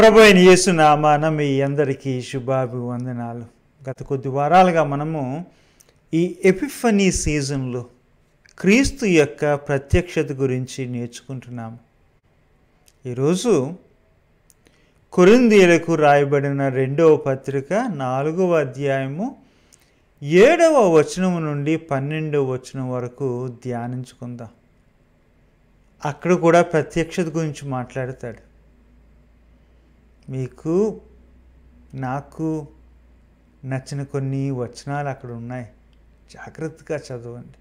ప్రభు అయిన యేసునామాన మీ అందరికీ శుభాభివందనాలు గత కొద్ది వారాలుగా మనము ఈ ఎపిఫనీ సీజన్లో క్రీస్తు యొక్క ప్రత్యక్షత గురించి నేర్చుకుంటున్నాము ఈరోజు కొరిందీలకు రాయబడిన రెండవ పత్రిక నాలుగవ అధ్యాయము ఏడవ వచనం నుండి పన్నెండవ వచనం వరకు ధ్యానించుకుందాం అక్కడ కూడా ప్రత్యక్షత గురించి మాట్లాడతాడు మీకు నాకు నచ్చిన కొన్ని వచనాలు అక్కడ ఉన్నాయి జాగ్రత్తగా చదవండి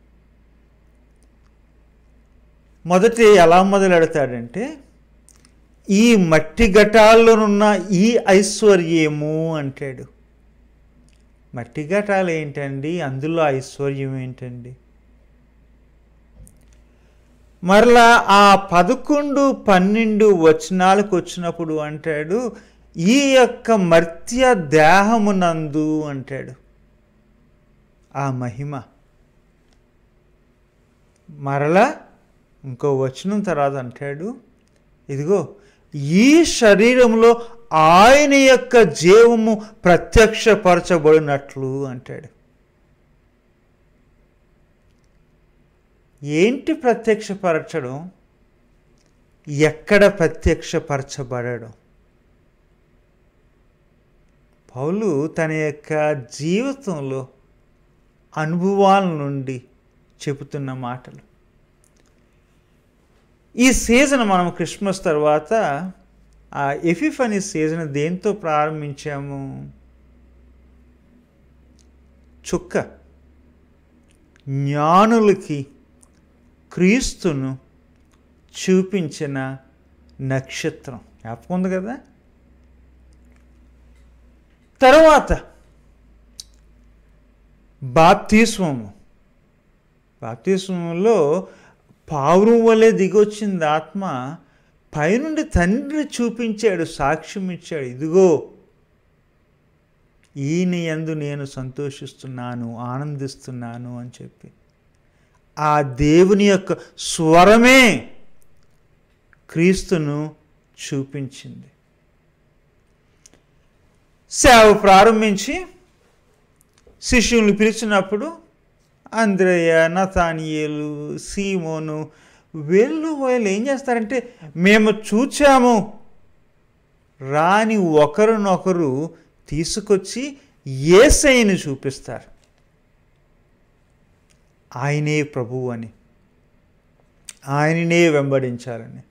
మొదటి ఎలా మొదలెడతాడంటే ఈ మట్టి ఘటాల్లోనున్న ఈ ఐశ్వర్యము అంటాడు మట్టి ఘటాలు ఏంటండి అందులో ఐశ్వర్యం ఏంటండి మరలా ఆ పదకొండు పన్నెండు వచనాలకు వచ్చినప్పుడు అంటాడు ఈ యొక్క మర్త్య దేహమునందు అంటాడు ఆ మహిమ మరలా ఇంకో వచనం తర్వాత అంటాడు ఇదిగో ఈ శరీరంలో ఆయన యొక్క జీవము ప్రత్యక్షపరచబడినట్లు అంటాడు ఏంటి ప్రత్యక్షపరచడం ఎక్కడ ప్రత్యక్షపరచబడడం పౌలు తన యొక్క జీవితంలో అనుభవాల నుండి చెబుతున్న మాటలు ఈ సీజన్ మనం క్రిస్మస్ తర్వాత ఆ ఎఫిఫనీ సీజన్ దేంతో ప్రారంభించాము చుక్క జ్ఞానులకి క్రీస్తును చూపించిన నక్షత్రం జ్ఞాపకం ఉంది కదా తర్వాత బాప్తిస్వము బాప్తిస్వంలో పావురం వలె దిగొచ్చింది ఆత్మ పైనుండి తండ్రి చూపించాడు సాక్ష్యం ఇచ్చాడు ఇదిగో ఈయన యందు నేను సంతోషిస్తున్నాను ఆనందిస్తున్నాను అని చెప్పి ఆ దేవుని యొక్క స్వరమే క్రీస్తును చూపించింది సేవ ప్రారంభించి శిష్యుల్ని పిలిచినప్పుడు అంద్రయ్య నతానియేలు సీమోను వీళ్ళు వీళ్ళు ఏం చేస్తారంటే మేము చూచాము రాని ఒకరినొకరు తీసుకొచ్చి ఏసైని చూపిస్తారు ఆయనే ప్రభువు అని ఆయననే వెంబడించాలని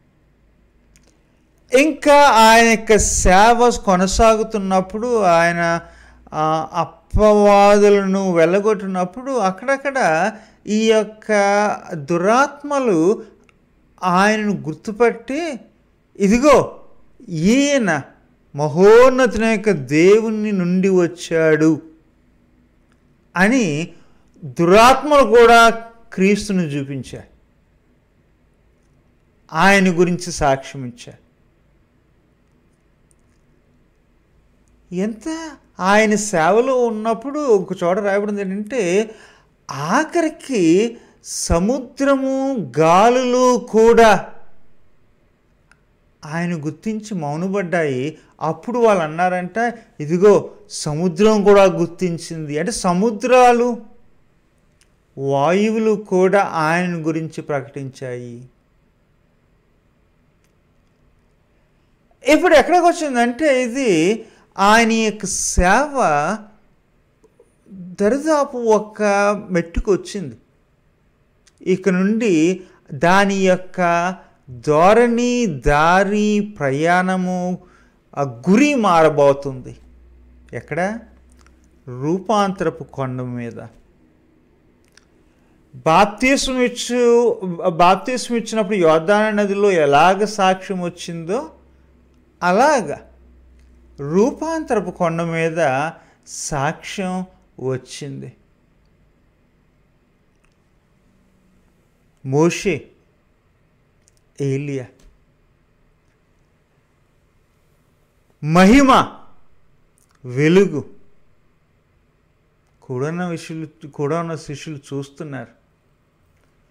ఇంకా ఆయన యొక్క సేవ కొనసాగుతున్నప్పుడు ఆయన అప్పవాదులను వెళ్ళగొట్టినప్పుడు అక్కడక్కడ ఈ యొక్క దురాత్మలు ఆయనను గుర్తుపట్టి ఇదిగో ఈయన మహోన్నతుని యొక్క దేవుని నుండి వచ్చాడు అని దురాత్మలు కూడా క్రీస్తుని చూపించాయి ఆయన గురించి సాక్ష్యం ఇచ్చాయి ఎంత ఆయన సేవలో ఉన్నప్పుడు ఒక చోట రాయబడింది ఏంటంటే ఆఖరికి సముద్రము గాలులు కూడా ఆయన గుర్తించి మౌనపడ్డాయి అప్పుడు వాళ్ళు అన్నారంట ఇదిగో సముద్రం కూడా గుర్తించింది అంటే సముద్రాలు వాయువులు కూడా ఆయన గురించి ప్రకటించాయి ఇప్పుడు ఎక్కడికి వచ్చిందంటే ఇది ఆయన యొక్క సేవ దరిదాపు ఒక మెట్టుకు వచ్చింది ఇక నుండి దాని యొక్క ధోరణి దారి ప్రయాణము ఆ గురి మారబోతుంది ఎక్కడ రూపాంతరపు కొండ మీద బాప్తీసం ఇచ్చు బాప్తీసం ఇచ్చినప్పుడు యోధాన నదిలో ఎలాగ సాక్ష్యం వచ్చిందో అలాగా రూపాంతరపు కొండ మీద సాక్ష్యం వచ్చింది మోషే ఏలియా మహిమ వెలుగు కూడా ఉన్న విషయులు కూడా ఉన్న శిష్యులు చూస్తున్నారు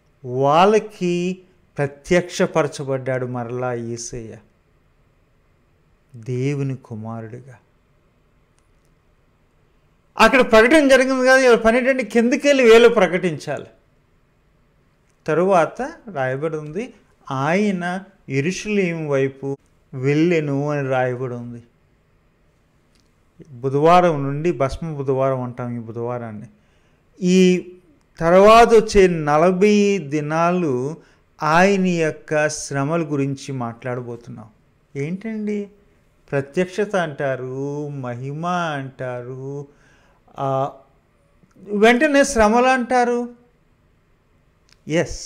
వాళ్ళకి ప్రత్యక్షపరచబడ్డాడు మరలా ఈసయ్య దేవుని కుమారుడిగా అక్కడ ప్రకటన జరిగింది కదా ఇలా పని ఏంటంటే కిందకి వెళ్ళి వేలు ప్రకటించాలి తరువాత రాయబడి ఉంది ఆయన ఇరుషులేం వైపు వెళ్ళెను అని రాయబడి ఉంది బుధవారం నుండి భస్మ బుధవారం అంటాం ఈ బుధవారాన్ని ఈ తర్వాత వచ్చే నలభై దినాలు ఆయన యొక్క శ్రమల గురించి మాట్లాడబోతున్నాం ఏంటండి ప్రత్యక్షత అంటారు మహిమ అంటారు ఆ, వెంటనే శ్రమలు అంటారు ఎస్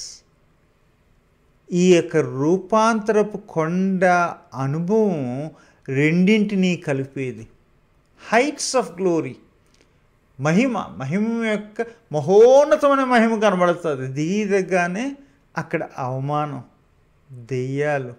ఈ యొక్క రూపాంతరపు కొండ అనుభవం రెండింటినీ కలిపేది హైట్స్ ఆఫ్ గ్లోరీ మహిమ మహిమ యొక్క మహోన్నతమైన మహిమ కనబడుతుంది దిగి దగ్గరనే అక్కడ అవమానం దెయ్యాలు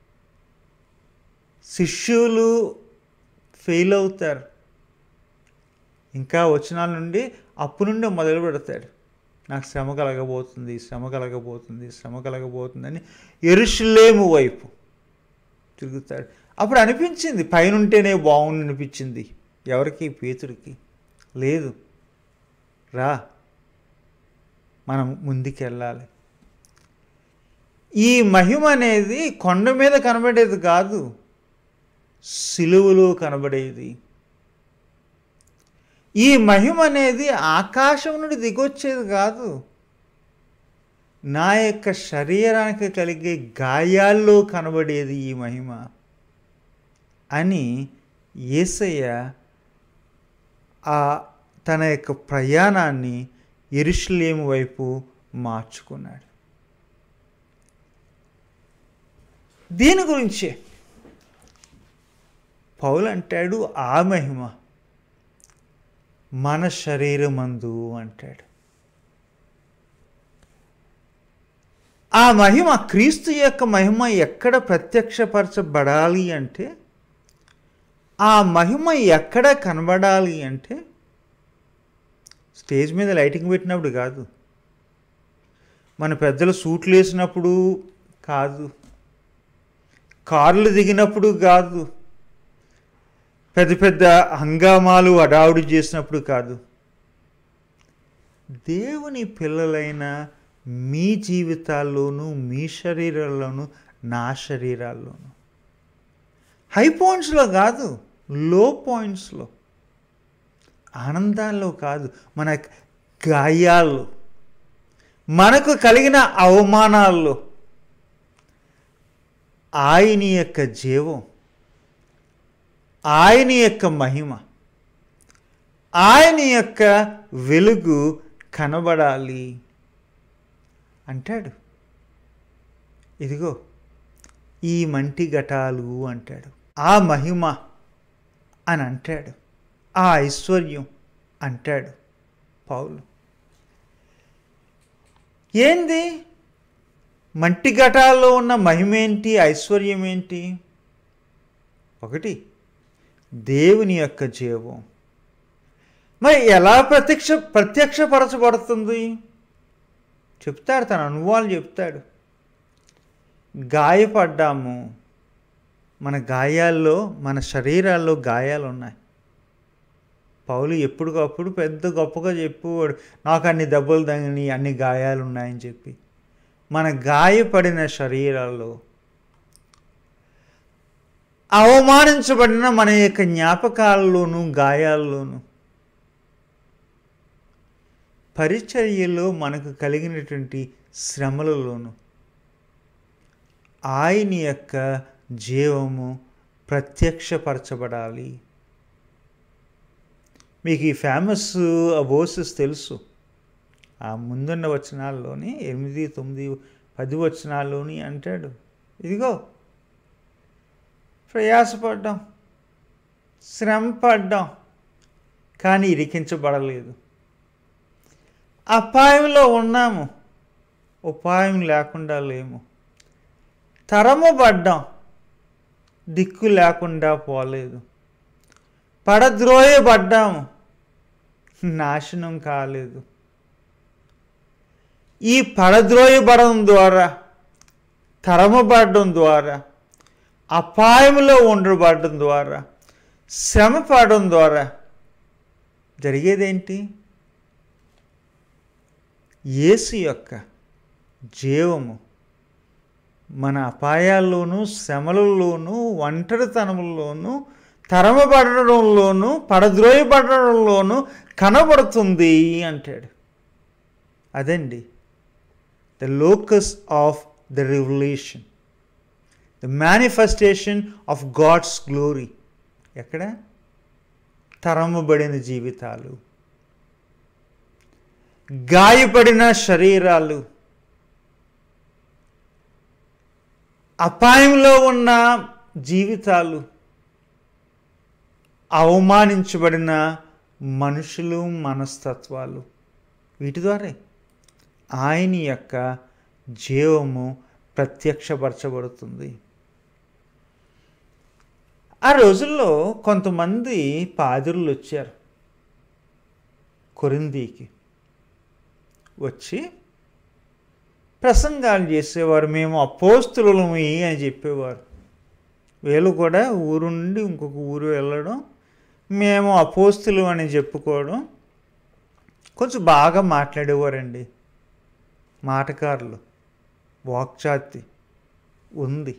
శిష్యులు ఫెయిల్ అవుతారు ఇంకా వచనాల నుండి అప్పు నుండి మొదలు పెడతాడు నాకు శ్రమ కలగబోతుంది శ్రమ కలగబోతుంది శ్రమ కలగబోతుందని ఎరుషులేము వైపు తిరుగుతాడు అప్పుడు అనిపించింది పైనుంటేనే బాగుంది అనిపించింది ఎవరికి పేతుడికి లేదు రా మనం ముందుకెళ్ళాలి ఈ మహిమ అనేది కొండ మీద కనబడేది కాదు సిలువలో కనబడేది ఈ మహిమ అనేది ఆకాశం నుండి దిగొచ్చేది కాదు నా యొక్క శరీరానికి కలిగే గాయాల్లో కనబడేది ఈ మహిమ అని యేసయ్య ఆ తన యొక్క ప్రయాణాన్ని ఎరుషులేము వైపు మార్చుకున్నాడు దీని గురించే పౌలు అంటాడు ఆ మహిమ మన శరీరమందు అంటాడు ఆ మహిమ క్రీస్తు యొక్క మహిమ ఎక్కడ ప్రత్యక్షపరచబడాలి అంటే ఆ మహిమ ఎక్కడ కనబడాలి అంటే స్టేజ్ మీద లైటింగ్ పెట్టినప్పుడు కాదు మన పెద్దలు సూట్లు వేసినప్పుడు కాదు కార్లు దిగినప్పుడు కాదు పెద్ద పెద్ద హంగామాలు అడావుడి చేసినప్పుడు కాదు దేవుని పిల్లలైన మీ జీవితాల్లోనూ మీ శరీరాల్లోనూ నా శరీరాల్లోనూ హై పాయింట్స్లో కాదు లో పాయింట్స్లో ఆనందాల్లో కాదు మన గాయాల్లో మనకు కలిగిన అవమానాల్లో ఆయన యొక్క జీవం ఆయన యొక్క మహిమ ఆయన యొక్క వెలుగు కనబడాలి అంటాడు ఇదిగో ఈ మంటి ఘటాలు అంటాడు ఆ మహిమ అని అంటాడు ఆ ఐశ్వర్యం అంటాడు పౌలు ఏంది మంటి ఘటాల్లో ఉన్న మహిమ ఏంటి ఐశ్వర్యం ఏంటి ఒకటి దేవుని యొక్క జీవం మరి ఎలా ప్రత్యక్ష ప్రత్యక్షపరచబడుతుంది చెప్తాడు తన అనుభవాలు చెప్తాడు గాయపడ్డాము మన గాయాల్లో మన శరీరాల్లో గాయాలు ఉన్నాయి పౌలు ఎప్పటికప్పుడు పెద్ద గొప్పగా చెప్పేవాడు నాకు అన్ని దెబ్బలు తగిలి అన్ని గాయాలు ఉన్నాయని చెప్పి మన గాయపడిన శరీరాల్లో అవమానించబడిన మన యొక్క జ్ఞాపకాల్లోనూ గాయాల్లోనూ పరిచర్యలో మనకు కలిగినటువంటి శ్రమలలోనూ ఆయన యొక్క జీవము ప్రత్యక్షపరచబడాలి మీకు ఈ ఫేమస్ వర్సెస్ తెలుసు ఆ ముందున్న వచనాల్లోని ఎనిమిది తొమ్మిది పది వచనాల్లోని అంటాడు ఇదిగో ప్రయాసపడ్డాం శ్రమ పడ్డాం కానీ ఇరికించబడలేదు అపాయంలో ఉన్నాము ఉపాయం లేకుండా లేము తరము పడ్డాం దిక్కు లేకుండా పోలేదు పడద్రోయబడ్డాము నాశనం కాలేదు ఈ పడద్రోయబడడం ద్వారా తరమబడడం ద్వారా అపాయంలో ఉండబడడం ద్వారా శ్రమ పడడం ద్వారా జరిగేదేంటి యేసు యొక్క జీవము మన అపాయాల్లోనూ శ్రమలలోనూ ఒంటరితనంలోనూ తరమబడడంలోనూ పడద్రోయబడడంలోనూ కనబడుతుంది అంటాడు అదండి the locus of the revolution the manifestation of God's glory ఎక్కడ తరమబడిన జీవితాలు గాయపడిన శరీరాలు అపాయంలో ఉన్న జీవితాలు అవమానించబడిన మనుషులు మనస్తత్వాలు వీటి ద్వారా ఆయన యొక్క జీవము ప్రత్యక్షపరచబడుతుంది ఆ రోజుల్లో కొంతమంది పాదురులు వచ్చారు కొరిందీకి వచ్చి ప్రసంగాలు చేసేవారు మేము అపోస్తులమి అని చెప్పేవారు వీళ్ళు కూడా ఊరు నుండి ఇంకొక ఊరు వెళ్ళడం మేము అపోస్తులు అని చెప్పుకోవడం కొంచెం బాగా మాట్లాడేవారండి మాటకారులు వాక్చాతి ఉంది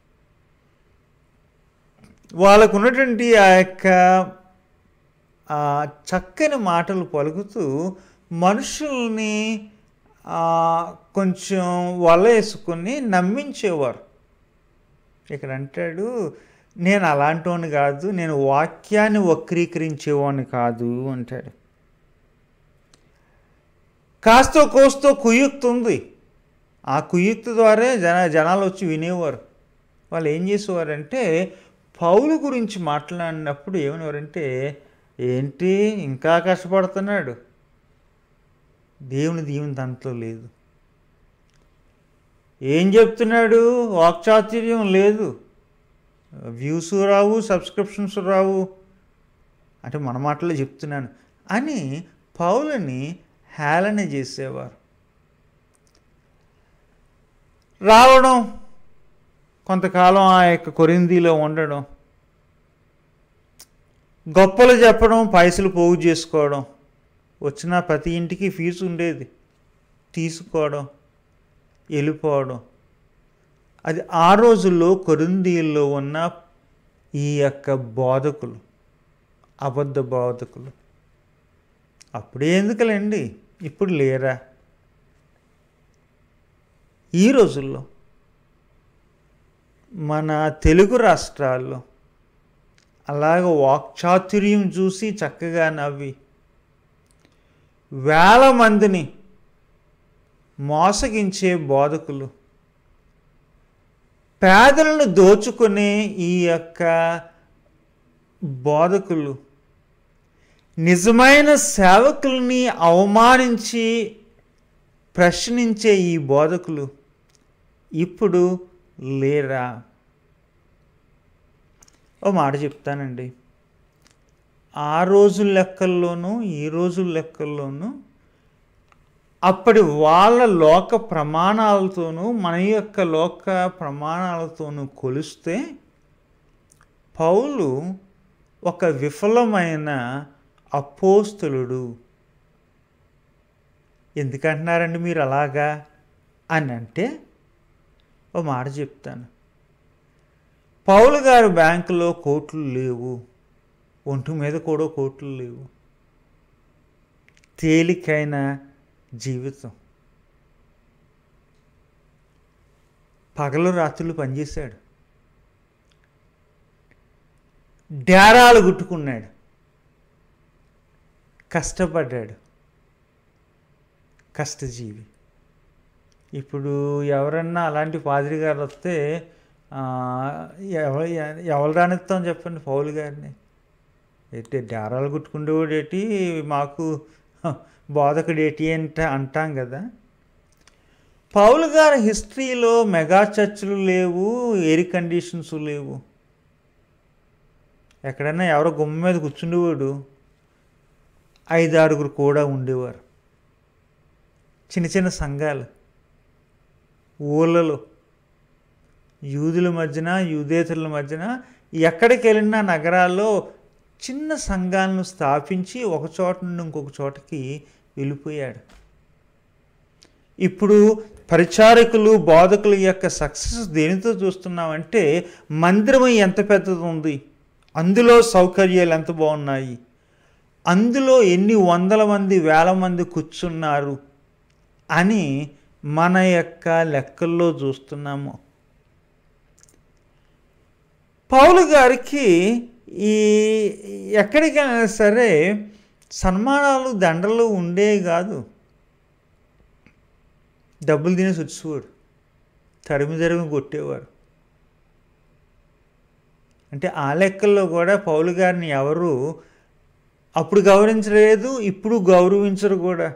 వాళ్ళకు ఉన్నటువంటి ఆ యొక్క ఆ చక్కని మాటలు పలుకుతూ మనుషుల్ని ఆ, కొంచెం వల వేసుకొని నమ్మించేవారు ఇక్కడ అంటాడు నేను అలాంటివాడిని కాదు నేను వాక్యాన్ని వక్రీకరించేవాడిని కాదు అంటాడు కాస్తో కోస్తో కుయుక్తి ఉంది ఆ కుయుక్తి ద్వారా జన జనాలు వచ్చి వినేవారు వాళ్ళు ఏం చేసేవారంటే పౌలు గురించి మాట్లాడినప్పుడు ఏమనేవారంటే ఏంటి ఇంకా కష్టపడుతున్నాడు దేవుని దీవెన దాంట్లో లేదు ఏం చెప్తున్నాడు వాక్చాతుర్యం లేదు వ్యూస్ రావు సబ్స్క్రిప్షన్స్ రావు అంటే మన మాటలో చెప్తున్నాను అని పౌలని హేళన చేసేవారు రావడం కొంతకాలం ఆ యొక్క కొరిందీలో ఉండడం గొప్పలు చెప్పడం పైసలు పోగు చేసుకోవడం వచ్చిన ప్రతి ఇంటికి ఫీజు ఉండేది తీసుకోవడం వెళ్ళిపోవడం అది ఆ రోజుల్లో కొరిందీల్లో ఉన్న ఈ యొక్క బోధకులు అబద్ధ బోధకులు అప్పుడే ఎందుకులేండి ఇప్పుడు లేరా ఈ రోజుల్లో మన తెలుగు రాష్ట్రాల్లో అలాగ వాక్చాతుర్యం చూసి చక్కగా నవ్వి వేల మందిని మోసగించే బోధకులు పేదలను దోచుకునే ఈ యొక్క బోధకులు నిజమైన సేవకుల్ని అవమానించి ప్రశ్నించే ఈ బోధకులు ఇప్పుడు లేరా ఓ మాట చెప్తానండి ఆ రోజు లెక్కల్లోనూ ఈ రోజు లెక్కల్లోనూ అప్పటి వాళ్ళ లోక ప్రమాణాలతోనూ మన యొక్క లోక ప్రమాణాలతోనూ కొలిస్తే పౌలు ఒక విఫలమైన అపోస్తులుడు ఎందుకంటున్నారండి మీరు అలాగా అని అంటే ఓ మాట చెప్తాను పౌలు గారు బ్యాంకులో కోట్లు లేవు ఒంటి మీద కూడా కోట్లు లేవు తేలికైన జీవితం పగలు రాత్రులు పనిచేశాడు డేరాలు గుట్టుకున్నాడు కష్టపడ్డాడు కష్టజీవి ఇప్పుడు ఎవరన్నా అలాంటి పాదిరి గారు వస్తే ఆ, ఎవ ఎవరు రానిస్తాం చెప్పండి పౌలు గారిని ఏంటి డేరాలు కుట్టుకుండేవాడు ఏంటి మాకు హ, బోధకుడు ఏంటి అంటే అంటాం కదా పౌలు గారి హిస్టరీలో మెగా చర్చిలు లేవు ఎయిర్ కండిషన్స్ లేవు ఎక్కడైనా ఎవరో గుమ్మ మీద కూర్చుండేవాడు ఐదు ఆరుగురు కూడా ఉండేవారు చిన్న చిన్న సంఘాలు ఊళ్ళలో యూదుల మధ్యన యూదేతరుల మధ్యన ఎక్కడికి వెళ్ళినా నగరాల్లో చిన్న సంఘాలను స్థాపించి ఒక చోట నుండి ఇంకొక చోటకి వెళ్ళిపోయాడు ఇప్పుడు పరిచారకులు బోధకుల యొక్క సక్సెస్ దేనితో చూస్తున్నామంటే మందిరం ఎంత పెద్దది ఉంది అందులో సౌకర్యాలు ఎంత బాగున్నాయి అందులో ఎన్ని వందల మంది వేల మంది కూర్చున్నారు అని మన యొక్క లెక్కల్లో చూస్తున్నాము పౌలు గారికి ఈ ఎక్కడికైనా సరే సన్మానాలు దండలు ఉండేవి కాదు డబ్బులు తినేసి వచ్చేవాడు తరిమి తరిమి కొట్టేవారు అంటే ఆ లెక్కల్లో కూడా పౌలు గారిని ఎవరు అప్పుడు గౌరవించలేదు ఇప్పుడు గౌరవించరు కూడా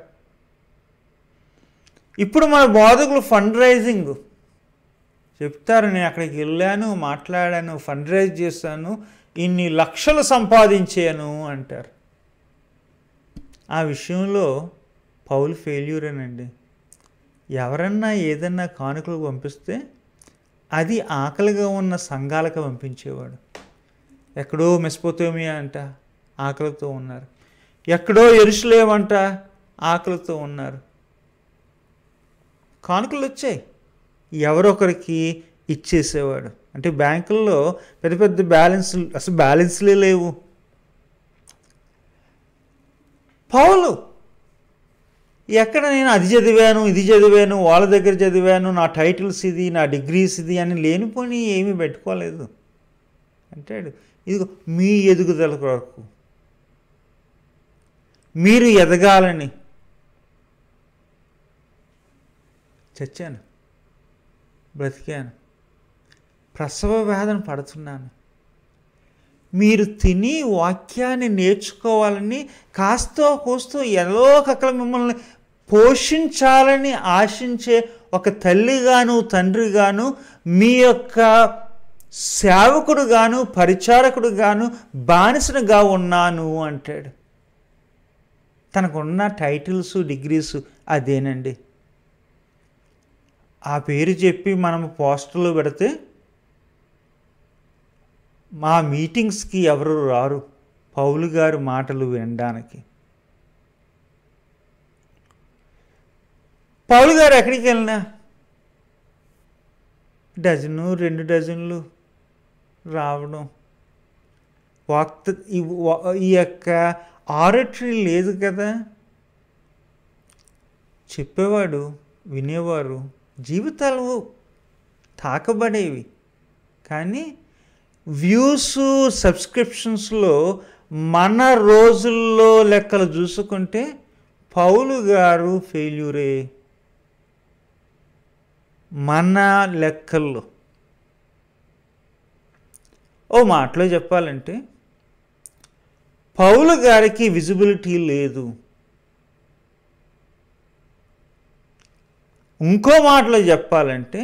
ఇప్పుడు మన బోధకులు ఫండ్ రైజింగ్ చెప్తారు నేను అక్కడికి వెళ్ళాను మాట్లాడాను ఫండ్ రైజ్ చేశాను ఇన్ని లక్షలు సంపాదించాను అంటారు ఆ విషయంలో పౌలు ఫెయిల్యూరేనండి ఎవరన్నా ఏదన్నా కానుకలు పంపిస్తే అది ఆకలిగా ఉన్న సంఘాలకు పంపించేవాడు ఎక్కడో మెస్పోతోమియా అంట ఆకలితో ఉన్నారు ఎక్కడో ఎరుసలేమంట ఆకలితో ఉన్నారు కానుకలు వచ్చాయి ఎవరొకరికి ఇచ్చేసేవాడు అంటే బ్యాంకుల్లో పెద్ద పెద్ద బ్యాలెన్స్ అసలు బ్యాలెన్స్లే లేవు పౌలు ఎక్కడ నేను అది చదివాను ఇది చదివాను వాళ్ళ దగ్గర చదివాను నా టైటిల్స్ ఇది నా డిగ్రీస్ ఇది అని లేనిపోని ఏమీ పెట్టుకోలేదు అంటాడు ఇది మీ ఎదుగుదల కొరకు మీరు ఎదగాలని చచ్చాను బ్రతికాను ప్రసవ వేదన పడుతున్నాను మీరు తిని వాక్యాన్ని నేర్చుకోవాలని కాస్తో కూస్తో ఎలో కక్కల మిమ్మల్ని పోషించాలని ఆశించే ఒక తల్లిగాను తండ్రిగాను మీ యొక్క సేవకుడుగాను పరిచారకుడుగాను బానిసనుగా ఉన్నాను అంటాడు తనకున్న టైటిల్స్ డిగ్రీస్ అదేనండి ఆ పేరు చెప్పి మనం పోస్టర్లో పెడితే మా మీటింగ్స్కి ఎవరు రారు పౌలు గారు మాటలు వినడానికి పౌలు గారు ఎక్కడికి వెళ్ళినా డజను రెండు డజన్లు రావడం వాక్త ఈ వా- ఈ యొక్క ఆరటరీ లేదు కదా చెప్పేవాడు వినేవారు జీవితాలు తాకబడేవి కానీ వ్యూస్ సబ్స్క్రిప్షన్స్లో మన రోజుల్లో లెక్కలు చూసుకుంటే పౌలు గారు ఫెయిల్యూరే మన లెక్కల్లో ఓ మాటలో చెప్పాలంటే పౌలు గారికి విజిబిలిటీ లేదు ఇంకో మాటలో చెప్పాలంటే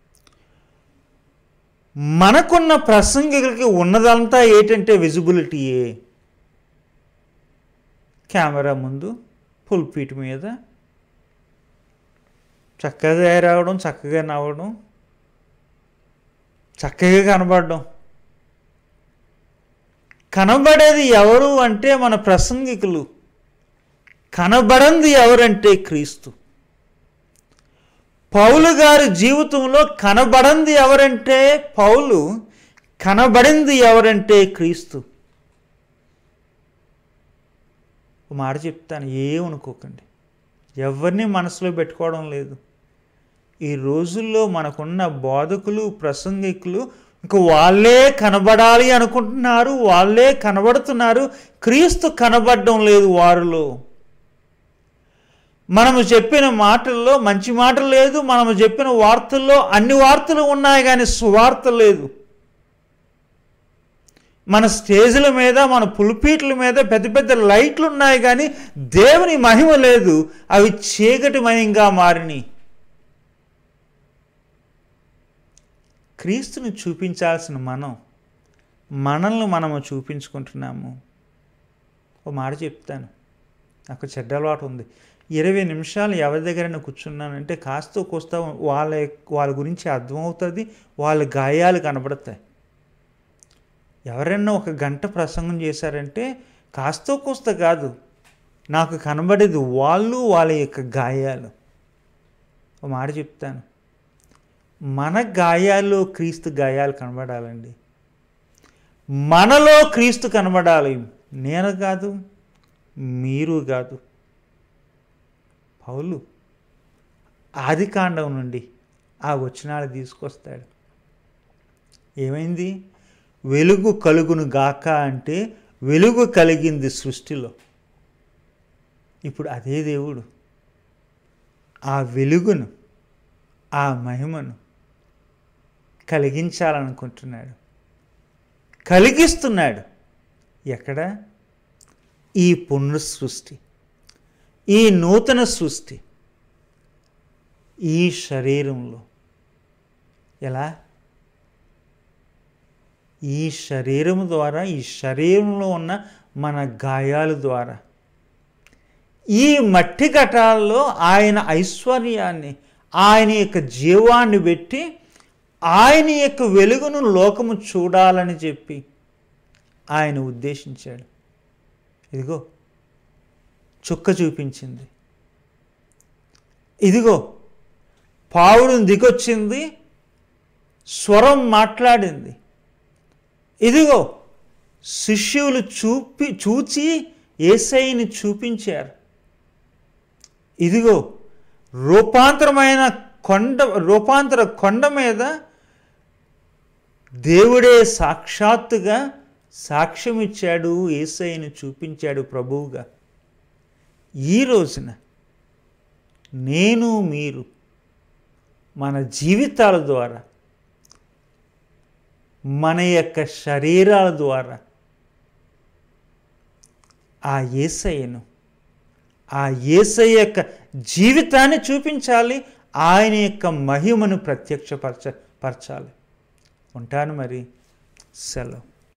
మనకున్న ప్రసంగికులకి ఉన్నదంతా ఏంటంటే విజిబిలిటీయే కెమెరా ముందు పుల్పీట్ మీద చక్కగా తయారవడం చక్కగా నవ్వడం చక్కగా కనబడడం కనబడేది ఎవరు అంటే మన ప్రసంగికులు కనబడంది ఎవరంటే క్రీస్తు పౌలు గారి జీవితంలో కనబడంది ఎవరంటే పౌలు కనబడింది ఎవరంటే క్రీస్తు ఒక మాట చెప్తాను ఏమనుకోకండి ఎవరిని మనసులో పెట్టుకోవడం లేదు ఈ రోజుల్లో మనకున్న బోధకులు ప్రసంగికులు ఇంక వాళ్ళే కనబడాలి అనుకుంటున్నారు వాళ్ళే కనబడుతున్నారు క్రీస్తు కనబడడం లేదు వారిలో మనము చెప్పిన మాటల్లో మంచి మాట లేదు మనము చెప్పిన వార్తల్లో అన్ని వార్తలు ఉన్నాయి కానీ సువార్త లేదు మన స్టేజ్ల మీద మన పుల్పీట్ల మీద పెద్ద పెద్ద లైట్లు ఉన్నాయి కానీ దేవుని మహిమ లేదు అవి చీకటిమయంగా మారినాయి క్రీస్తుని చూపించాల్సిన మనం మనల్ని మనము చూపించుకుంటున్నాము ఓ మాట చెప్తాను నాకు చెడ్డ అలవాటు ఉంది ఇరవై నిమిషాలు ఎవరి దగ్గరైనా కూర్చున్నానంటే కాస్త కోస్త వాళ్ళ వాళ్ళ గురించి అర్థమవుతుంది వాళ్ళ గాయాలు కనబడతాయి ఎవరైనా ఒక గంట ప్రసంగం చేశారంటే కాస్త కోస్త కాదు నాకు కనబడేది వాళ్ళు వాళ్ళ యొక్క గాయాలు ఒక మాట చెప్తాను మన గాయాల్లో క్రీస్తు గాయాలు కనబడాలండి మనలో క్రీస్తు కనబడాలి నేను కాదు మీరు కాదు పౌలు ఆది కాండం నుండి ఆ వచనాలు తీసుకొస్తాడు ఏమైంది వెలుగు కలుగును గాక అంటే వెలుగు కలిగింది సృష్టిలో ఇప్పుడు అదే దేవుడు ఆ వెలుగును ఆ మహిమను కలిగించాలనుకుంటున్నాడు కలిగిస్తున్నాడు ఎక్కడ ఈ పునః సృష్టి ఈ నూతన సృష్టి ఈ శరీరంలో ఎలా ఈ శరీరం ద్వారా ఈ శరీరంలో ఉన్న మన గాయాల ద్వారా ఈ మట్టి ఘటాల్లో ఆయన ఐశ్వర్యాన్ని ఆయన యొక్క జీవాన్ని పెట్టి ఆయన యొక్క వెలుగును లోకము చూడాలని చెప్పి ఆయన ఉద్దేశించాడు ఇదిగో చుక్క చూపించింది ఇదిగో పావుడు దిగొచ్చింది స్వరం మాట్లాడింది ఇదిగో శిష్యులు చూపి చూచి ఏసైని చూపించారు ఇదిగో రూపాంతరమైన కొండ రూపాంతర కొండ మీద దేవుడే సాక్షాత్తుగా సాక్ష్యం ఇచ్చాడు ఏసైని చూపించాడు ప్రభువుగా ఈ రోజున నేను మీరు మన జీవితాల ద్వారా మన యొక్క శరీరాల ద్వారా ఆ ఏసయ్యను ఆ ఏసయ్య యొక్క జీవితాన్ని చూపించాలి ఆయన యొక్క మహిమను ప్రత్యక్షపరచ పరచాలి ఉంటాను మరి సెలవు